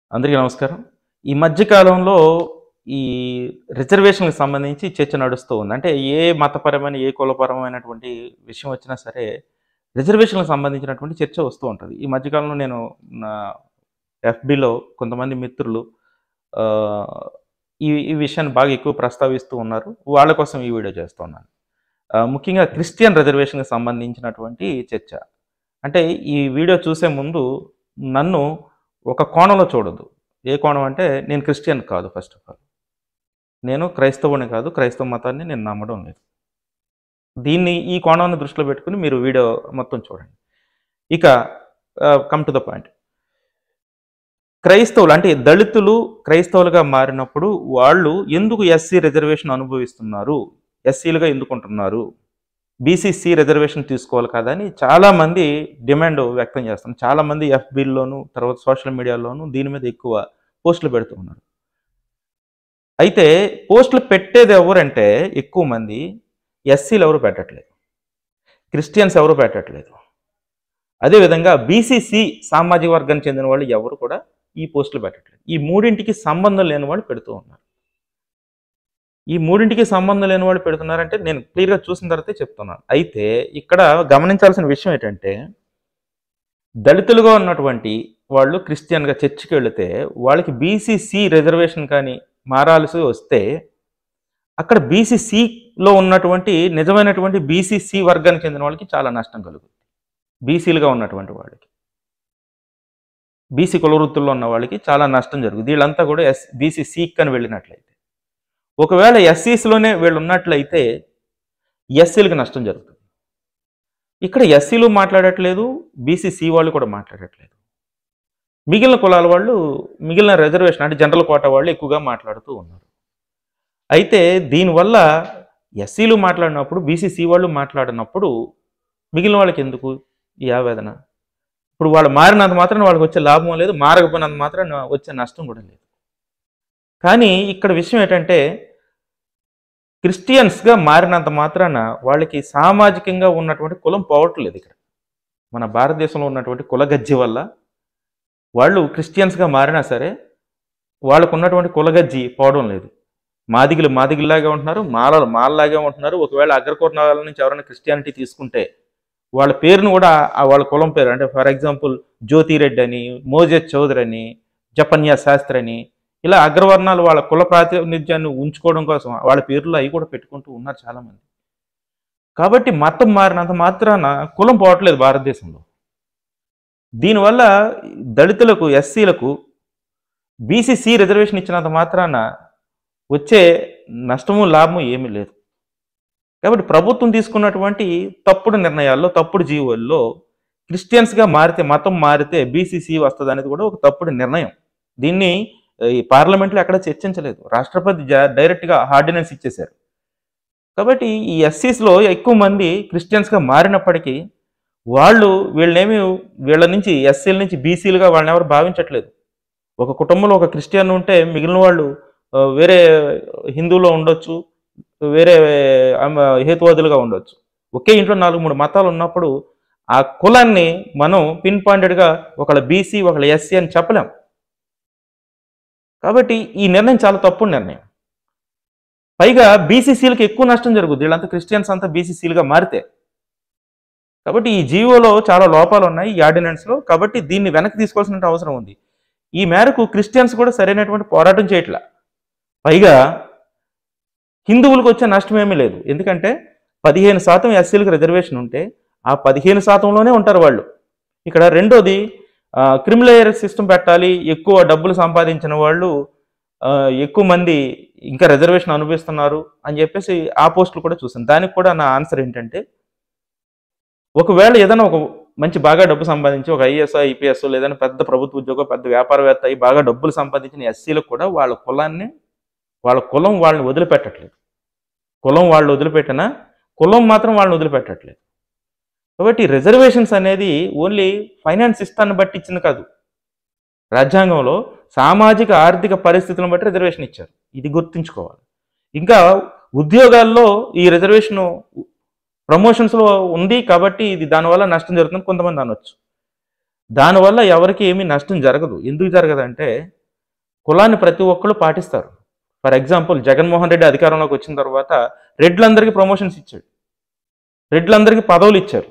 అందరికీ నమస్కారం ఈ మధ్యకాలంలో ఈ రిజర్వేషన్కి సంబంధించి చర్చ నడుస్తూ ఉంది అంటే ఏ మతపరమైన ఏ కులపరమైనటువంటి విషయం వచ్చినా సరే రిజర్వేషన్లకు సంబంధించినటువంటి చర్చ వస్తూ ఉంటుంది ఈ మధ్యకాలంలో నేను నా ఎఫ్బిలో కొంతమంది మిత్రులు ఆ, ఈ ఈ విషయాన్ని బాగా ఎక్కువ ప్రస్తావిస్తూ ఉన్నారు వాళ్ళ కోసం ఈ వీడియో చేస్తున్నాను ఆ, ముఖ్యంగా క్రిస్టియన్ రిజర్వేషన్కి సంబంధించినటువంటి చర్చ అంటే ఈ వీడియో చూసే ముందు నన్ను ఒక కోణంలో చూడదు ఏ కోణం అంటే నేను క్రిస్టియన్ కాదు ఫస్ట్ ఆఫ్ ఆల్ నేను క్రైస్తవుని కాదు క్రైస్తవ మతాన్ని నేను నమ్మడం లేదు దీన్ని ఈ కోణాన్ని దృష్టిలో పెట్టుకుని మీరు వీడియో మొత్తం చూడండి ఇక కమ్ టు ద పాయింట్ క్రైస్తవులు అంటే దళితులు క్రైస్తవులుగా మారినప్పుడు వాళ్ళు ఎందుకు ఎస్సీ రిజర్వేషన్ అనుభవిస్తున్నారు ఎస్సీలుగా ఎందుకుంటున్నారు బీసీసీ రిజర్వేషన్ తీసుకోవాలి కదా అని చాలామంది డిమాండ్ వ్యక్తం చేస్తున్నారు చాలామంది ఎఫ్బీల్లోను తర్వాత సోషల్ మీడియాలోను దీని మీద ఎక్కువ పోస్టులు పెడుతూ ఉన్నారు అయితే పోస్టులు పెట్టేది ఎవరంటే ఎక్కువ మంది ఎస్సీలు ఎవరు పెట్టట్లేదు క్రిస్టియన్స్ ఎవరు పెట్టట్లేదు అదేవిధంగా బీసీసీ సామాజిక వర్గానికి చెందిన వాళ్ళు ఎవరు కూడా ఈ పోస్టులు పెట్టట్లేదు ఈ మూడింటికి సంబంధం లేని వాళ్ళు పెడుతూ ఉన్నారు ఈ మూడింటికి సంబంధం లేని వాళ్ళు పెడుతున్నారంటే నేను క్లియర్గా చూసిన తర్వాతే చెప్తున్నాను అయితే ఇక్కడ గమనించాల్సిన విషయం ఏంటంటే దళితులుగా ఉన్నటువంటి వాళ్ళు క్రిస్టియన్గా చర్చికి వెళితే వాళ్ళకి బీసీసీ రిజర్వేషన్ కానీ మారాల్సి వస్తే అక్కడ బీసీసీలో ఉన్నటువంటి నిజమైనటువంటి బీసీసీ వర్గానికి చెందిన వాళ్ళకి చాలా నష్టం కలుగుతుంది బీసీలుగా ఉన్నటువంటి వాళ్ళకి బీసీ కుల వృత్తుల్లో ఉన్న వాళ్ళకి చాలా నష్టం జరుగుతుంది వీళ్ళంతా కూడా ఎస్ బీసీ సీక్ అని వెళ్ళినట్లయితే ఒకవేళ ఎస్సీస్లోనే వీళ్ళు ఉన్నట్లయితే ఎస్సీలకు నష్టం జరుగుతుంది ఇక్కడ ఎస్సీలు మాట్లాడట్లేదు బీసీసీ వాళ్ళు కూడా మాట్లాడట్లేదు మిగిలిన కులాల వాళ్ళు మిగిలిన రిజర్వేషన్ అంటే జనరల్ కోట వాళ్ళు ఎక్కువగా మాట్లాడుతూ ఉన్నారు అయితే దీనివల్ల ఎస్సీలు మాట్లాడినప్పుడు బీసీసీ వాళ్ళు మాట్లాడినప్పుడు మిగిలిన వాళ్ళకి ఎందుకు ఈ ఆవేదన ఇప్పుడు వాళ్ళు మారినంత మాత్రం వాళ్ళకి వచ్చే లాభం లేదు మారకపోయినంత మాత్రం వచ్చే నష్టం కూడా లేదు కానీ ఇక్కడ విషయం ఏంటంటే క్రిస్టియన్స్గా మారినంత మాత్రాన వాళ్ళకి సామాజికంగా ఉన్నటువంటి కులం పోవట్లేదు ఇక్కడ మన భారతదేశంలో ఉన్నటువంటి కులగజ్జి వల్ల వాళ్ళు క్రిస్టియన్స్గా మారినా సరే వాళ్ళకు ఉన్నటువంటి కులగజ్జి పోవడం లేదు మాదిగులు మాదిగుల్లాగే ఉంటున్నారు మాలలు మాలలాగే ఉంటున్నారు ఒకవేళ అగ్రకుర్ణాల నుంచి ఎవరైనా క్రిస్టియానిటీ తీసుకుంటే వాళ్ళ పేరును కూడా ఆ వాళ్ళ కులం పేరు అంటే ఫర్ ఎగ్జాంపుల్ జ్యోతిరెడ్డి అని మోజెస్ చౌదరి అని జపన్యా శాస్త్రి అని ఇలా అగ్రవర్ణాలు వాళ్ళ కుల ప్రాతినిధ్యాన్ని ఉంచుకోవడం కోసం వాళ్ళ పేర్లు అవి కూడా పెట్టుకుంటూ ఉన్నారు చాలామంది కాబట్టి మతం మారినంత మాత్రాన కులం పోవట్లేదు భారతదేశంలో దీనివల్ల దళితులకు ఎస్సీలకు బీసీసీ రిజర్వేషన్ ఇచ్చినంత మాత్రాన వచ్చే నష్టము లాభము ఏమీ లేదు కాబట్టి ప్రభుత్వం తీసుకున్నటువంటి తప్పుడు నిర్ణయాల్లో తప్పుడు జీవోల్లో క్రిస్టియన్స్గా మారితే మతం మారితే బీసీసీ వస్తుంది అనేది కూడా ఒక తప్పుడు నిర్ణయం దీన్ని ఈ పార్లమెంట్లో ఎక్కడ చర్చించలేదు రాష్ట్రపతి జా- డైరెక్ట్గా ఆర్డినెన్స్ ఇచ్చేశారు కాబట్టి ఈ ఎస్సీస్లో ఎక్కువ మంది క్రిస్టియన్స్గా మారినప్పటికీ వాళ్ళు వీళ్ళనేమి వీళ్ళ నుంచి ఎస్సీల నుంచి బీసీలుగా వాళ్ళని ఎవరు భావించట్లేదు ఒక కుటుంబంలో ఒక క్రిస్టియన్ ఉంటే మిగిలిన వాళ్ళు ఆ, వేరే హిందువులో ఉండొచ్చు వేరే ఆమె హేతువాదులుగా ఉండొచ్చు ఒకే ఇంట్లో నాలుగు మూడు మతాలు ఉన్నప్పుడు ఆ కులాన్ని మనం పిన్ పాయింటెడ్గా ఒకళ్ళ బీసీ ఒకళ్ళ ఎస్సీ అని చెప్పలేం కాబట్టి ఈ నిర్ణయం చాలా తప్పుడు నిర్ణయం పైగా బీసీసీలకు ఎక్కువ నష్టం జరుగుతుంది వీళ్ళంతా క్రిస్టియన్స్ అంతా బీసీసీలుగా మారితే కాబట్టి ఈ జీవోలో చాలా లోపాలు ఉన్నాయి ఈ ఆర్డినెన్స్లో కాబట్టి దీన్ని వెనక్కి తీసుకోవాల్సిన అవసరం ఉంది ఈ మేరకు క్రిస్టియన్స్ కూడా సరైనటువంటి పోరాటం చేయట్లా పైగా హిందువులకు వచ్చే నష్టం ఏమీ లేదు ఎందుకంటే పదిహేను శాతం ఎస్సీలకు రిజర్వేషన్ ఉంటే ఆ పదిహేను శాతంలోనే ఉంటారు వాళ్ళు ఇక్కడ రెండోది క్రిమిలేయర్ సిస్టమ్ పెట్టాలి ఎక్కువ డబ్బులు సంపాదించిన వాళ్ళు ఆ, ఎక్కువ మంది ఇంకా రిజర్వేషన్ అనుభవిస్తున్నారు అని చెప్పేసి ఆ పోస్టులు కూడా చూసాను దానికి కూడా నా ఆన్సర్ ఏంటంటే ఒకవేళ ఏదైనా ఒక మంచి బాగా డబ్బు సంపాదించి ఒక ఐఏఎస్ ఐపీఎస్ లేదైనా పెద్ద ప్రభుత్వ ఉద్యోగం పెద్ద వ్యాపారవేత్త అయి బాగా డబ్బులు సంపాదించిన ఎస్సీలకు కూడా వాళ్ళ కులాన్ని వాళ్ళ కులం వాళ్ళని వదిలిపెట్టట్లేదు కులం వాళ్ళు వదిలిపెట్టినా కులం మాత్రం వాళ్ళని వదిలిపెట్టట్లేదు కాబట్టి రిజర్వేషన్స్ అనేది ఓన్లీ ఫైనాన్స్ ఇస్తాన్ని బట్టి ఇచ్చింది కాదు రాజ్యాంగంలో సామాజిక ఆర్థిక పరిస్థితులను బట్టి రిజర్వేషన్ ఇచ్చారు ఇది గుర్తుంచుకోవాలి ఇంకా ఉద్యోగాల్లో ఈ రిజర్వేషన్ ప్రమోషన్స్లో ఉంది కాబట్టి ఇది దానివల్ల నష్టం జరుగుతుంది కొంతమంది అనొచ్చు దానివల్ల ఎవరికి ఏమీ నష్టం జరగదు ఎందుకు జరగదంటే కులాన్ని ప్రతి ఒక్కళ్ళు పాటిస్తారు ఫర్ ఎగ్జాంపుల్ జగన్మోహన్ రెడ్డి అధికారంలోకి వచ్చిన తర్వాత రెడ్లందరికీ ప్రమోషన్స్ ఇచ్చాడు రెడ్లందరికీ పదవులు ఇచ్చారు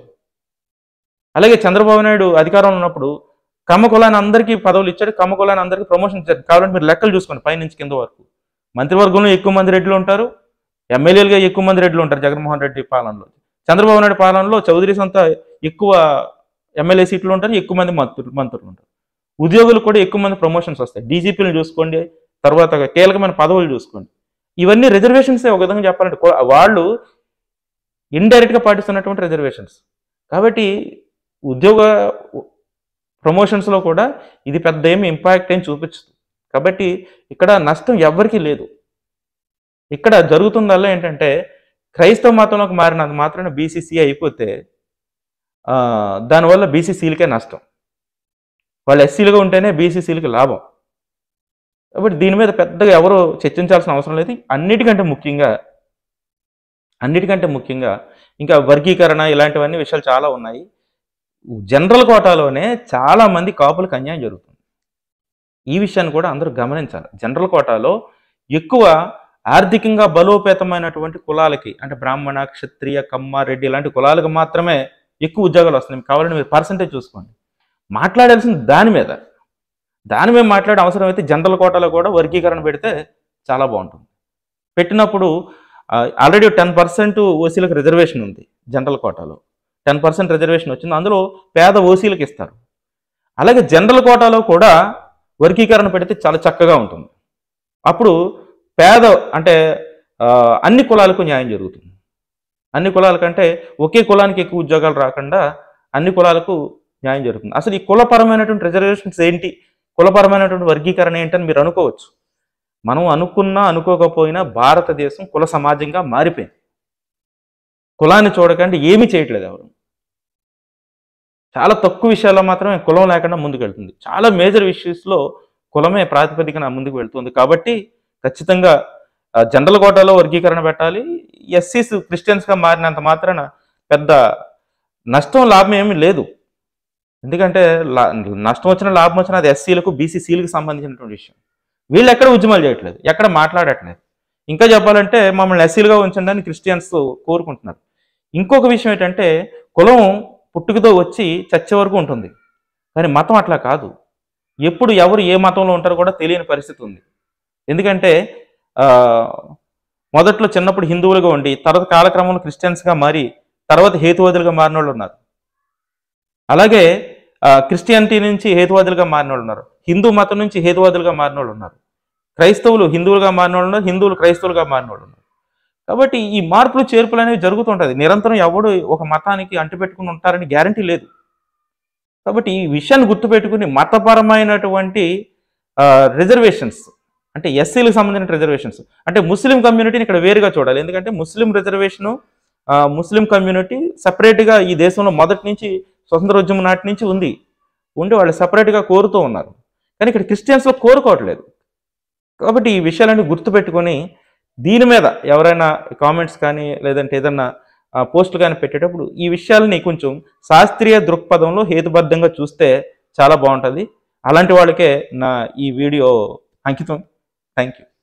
అలాగే చంద్రబాబు నాయుడు అధికారంలో ఉన్నప్పుడు కమ్మ కులాన్ని అందరికీ పదవులు ఇచ్చాడు కమ్మ కులాన్ని అందరికీ ప్రమోషన్ ఇచ్చారు కావాలంటే మీరు లెక్కలు చూసుకోండి పైనుంచి కింద వరకు మంత్రివర్గంలో ఎక్కువ మంది రెడ్లు ఉంటారు ఎమ్మెల్యేలుగా ఎక్కువ మంది రెడ్లు ఉంటారు జగన్మోహన్ రెడ్డి పాలనలో చంద్రబాబు నాయుడు పాలనలో చౌదరీస్ అంతా ఎక్కువ ఎమ్మెల్యే సీట్లు ఉంటారు ఎక్కువ మంది మంత్రులు మంత్రులు ఉంటారు ఉద్యోగులు కూడా ఎక్కువ మంది ప్రమోషన్స్ వస్తాయి డీజీపీలను చూసుకోండి తర్వాత కీలకమైన పదవులు చూసుకోండి ఇవన్నీ రిజర్వేషన్సే ఒక విధంగా చెప్పాలంటే కో- వాళ్ళు ఇండైరెక్ట్గా పాటిస్తున్నటువంటి రిజర్వేషన్స్ కాబట్టి ఉద్యోగ ప్రమోషన్స్లో కూడా ఇది పెద్ద ఏమి ఇంపాక్ట్ ఏం చూపించదు కాబట్టి ఇక్కడ నష్టం ఎవ్వరికీ లేదు ఇక్కడ జరుగుతుందల్లా ఏంటంటే క్రైస్తవ మతంలోకి మారినంత మాత్రాన బీసీసీ అయిపోతే ఆ, దానివల్ల బీసీసీలకే నష్టం వాళ్ళు ఎస్సీలుగా ఉంటేనే బీసీసీలకి లాభం కాబట్టి దీని మీద పెద్దగా ఎవరు చర్చించాల్సిన అవసరం లేదు అన్నిటికంటే ముఖ్యంగా అన్నిటికంటే ముఖ్యంగా ఇంకా వర్గీకరణ ఇలాంటివన్నీ విషయాలు చాలా ఉన్నాయి జనరల్ కోటాలోనే చాలా మంది కాపులకు అన్యాయం జరుగుతుంది ఈ విషయాన్ని కూడా అందరూ గమనించాలి జనరల్ కోటాలో ఎక్కువ ఆర్థికంగా బలోపేతమైనటువంటి కులాలకి అంటే బ్రాహ్మణ క్షత్రియ కమ్మ రెడ్డి ఇలాంటి కులాలకు మాత్రమే ఎక్కువ ఉద్యోగాలు వస్తున్నాయి మీకు కావాలంటే మీరు పర్సంటేజ్ చూసుకోండి మాట్లాడాల్సింది దాని మీద దాని మీద మాట్లాడే అవసరం అయితే జనరల్ కోటాలో కూడా వర్గీకరణ పెడితే చాలా బాగుంటుంది పెట్టినప్పుడు ఆల్రెడీ టెన్ పర్సెంట్ ఓసీలకు రిజర్వేషన్ ఉంది జనరల్ కోటాలో టెన్ పర్సెంట్ రిజర్వేషన్ వచ్చింది అందులో పేద ఓసీలకు ఇస్తారు అలాగే జనరల్ కోటాలో కూడా వర్గీకరణ పెడితే చాలా చక్కగా ఉంటుంది అప్పుడు పేద అంటే ఆ, అన్ని కులాలకు న్యాయం జరుగుతుంది అన్ని కులాల కంటే ఒకే కులానికి ఎక్కువ ఉద్యోగాలు రాకుండా అన్ని కులాలకు న్యాయం జరుగుతుంది అసలు ఈ కులపరమైనటువంటి రిజర్వేషన్స్ ఏంటి కులపరమైనటువంటి వర్గీకరణ ఏంటని మీరు అనుకోవచ్చు మనం అనుకున్నా అనుకోకపోయినా భారతదేశం కుల సమాజంగా మారిపోయింది కులాన్ని చూడకండి ఏమీ చేయట్లేదు ఎవరు చాలా తక్కువ విషయాల్లో మాత్రమే కులం లేకుండా ముందుకు వెళ్తుంది చాలా మేజర్ ఇష్యూస్లో కులమే ప్రాతిపదికన ముందుకు వెళ్తుంది కాబట్టి ఖచ్చితంగా ఆ, జనరల్ కోటాలో వర్గీకరణ పెట్టాలి ఎస్సీస్ క్రిస్టియన్స్గా మారినంత మాత్రాన పెద్ద నష్టం లాభం ఏమీ లేదు ఎందుకంటే లా- నష్టం వచ్చిన లాభం వచ్చిన అది ఎస్సీలకు బీసీసీలకు సంబంధించినటువంటి విషయం వీళ్ళు ఎక్కడ ఉద్యమాలు చేయట్లేదు ఎక్కడ మాట్లాడట్లేదు ఇంకా చెప్పాలంటే మమ్మల్ని ఎస్సీలుగా ఉంచండి అని క్రిస్టియన్స్ కోరుకుంటున్నారు ఇంకొక విషయం ఏంటంటే కులం పుట్టుకతో వచ్చి చచ్చే వరకు ఉంటుంది కానీ మతం అట్లా కాదు ఎప్పుడు ఎవరు ఏ మతంలో ఉంటారో కూడా తెలియని పరిస్థితి ఉంది ఎందుకంటే ఆ, మొదట్లో చిన్నప్పుడు హిందువులుగా ఉండి తర్వాత కాలక్రమంలో క్రిస్టియన్స్గా మారి తర్వాత హేతువాదులుగా మారిన వాళ్ళు ఉన్నారు అలాగే ఆ, క్రిస్టియానిటీ నుంచి హేతువాదులుగా మారిన వాళ్ళు ఉన్నారు హిందూ మతం నుంచి హేతువాదులుగా మారిన వాళ్ళు ఉన్నారు క్రైస్తవులు హిందువులుగా మారిన వాళ్ళు ఉన్నారు హిందువులు క్రైస్తవులుగా మారిన వాళ్ళు ఉన్నారు కాబట్టి ఈ మార్పులు చేర్పులు అనేవి జరుగుతుంటుంది నిరంతరం ఎవడు ఒక మతానికి అంటిపెట్టుకుని ఉంటారని గ్యారంటీ లేదు కాబట్టి ఈ విషయాన్ని గుర్తుపెట్టుకుని మతపరమైనటువంటి రిజర్వేషన్స్ అంటే ఎస్సీలకు సంబంధించిన రిజర్వేషన్స్ అంటే ముస్లిం కమ్యూనిటీని ఇక్కడ వేరుగా చూడాలి ఎందుకంటే ముస్లిం రిజర్వేషను ముస్లిం కమ్యూనిటీ సపరేట్గా ఈ దేశంలో మొదటి నుంచి స్వతంత్రోద్యమం నాటి నుంచి ఉంది ఉండి వాళ్ళు సపరేట్గా కోరుతూ ఉన్నారు కానీ ఇక్కడ క్రిస్టియన్స్లో కోరుకోవట్లేదు కాబట్టి ఈ విషయాలన్నీ గుర్తుపెట్టుకొని దీని మీద ఎవరైనా కామెంట్స్ కానీ లేదంటే ఏదన్నా ఆ, పోస్టులు కానీ పెట్టేటప్పుడు ఈ విషయాలని కొంచెం శాస్త్రీయ దృక్పథంలో హేతుబద్ధంగా చూస్తే చాలా బాగుంటుంది అలాంటి వాళ్ళకే నా ఈ వీడియో అంకితం థ్యాంక్ యూ